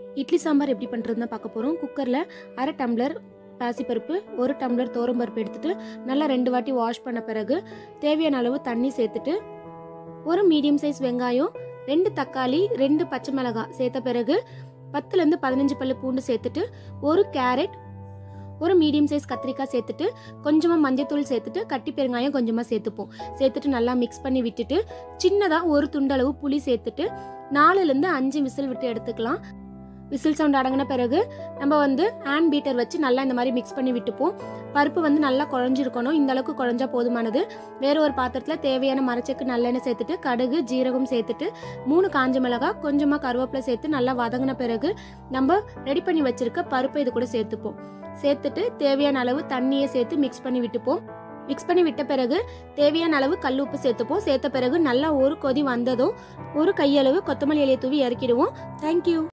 இட்லி சாம்பார் எப்படி பண்ணுறதுன்னு தான் பார்க்க போகிறோம் குக்கரில் அரை டம்ளர் பாசிப்பருப்பு ஒரு டம்ளர் பருப்பு எடுத்துட்டு நல்லா ரெண்டு வாட்டி வாஷ் பண்ண பிறகு தேவையான அளவு தண்ணி சேர்த்துட்டு ஒரு மீடியம் சைஸ் வெங்காயம் ரெண்டு தக்காளி ரெண்டு பச்சை மிளகாய் சேர்த்த பிறகு பத்துலேருந்து பதினஞ்சு பல்லு பூண்டு சேர்த்துட்டு ஒரு கேரட் ஒரு மீடியம் சைஸ் கத்திரிக்காய் சேர்த்துட்டு கொஞ்சமாக மஞ்சத்தூள் சேர்த்துட்டு கட்டி பெருங்காயம் கொஞ்சமாக சேர்த்துப்போம் சேர்த்துட்டு நல்லா மிக்ஸ் பண்ணி விட்டுட்டு சின்னதாக ஒரு துண்டளவு புளி சேர்த்துட்டு நாலுலேருந்து அஞ்சு விசில் விட்டு எடுத்துக்கலாம் விசில் சவுண்ட் அடங்கின பிறகு நம்ம வந்து ஹேண்ட் பீட்டர் வச்சு நல்லா இந்த மாதிரி மிக்ஸ் பண்ணி விட்டுப்போம் பருப்பு வந்து நல்லா குழஞ்சிருக்கணும் இந்த அளவுக்கு குழஞ்சா போதுமானது வேற ஒரு பாத்திரத்தில் தேவையான மரச்சக்கு நல்லெண்ணெய் சேர்த்துட்டு கடுகு ஜீரகம் சேர்த்துட்டு மூணு காஞ்ச மிளகாய் கொஞ்சமாக கருவேப்பிலை சேர்த்து நல்லா வதங்கின பிறகு நம்ம ரெடி பண்ணி வச்சிருக்க பருப்பை இது கூட சேர்த்துப்போம் சேர்த்துட்டு தேவையான அளவு தண்ணியை சேர்த்து மிக்ஸ் பண்ணி விட்டுப்போம் மிக்ஸ் பண்ணி விட்ட பிறகு தேவையான அளவு கல் உப்பு சேர்த்துப்போம் சேர்த்த பிறகு நல்லா ஒரு கொதி வந்ததும் ஒரு கையளவு கொத்தமல்லி இலையை தூவி இறக்கிடுவோம் தேங்க்யூ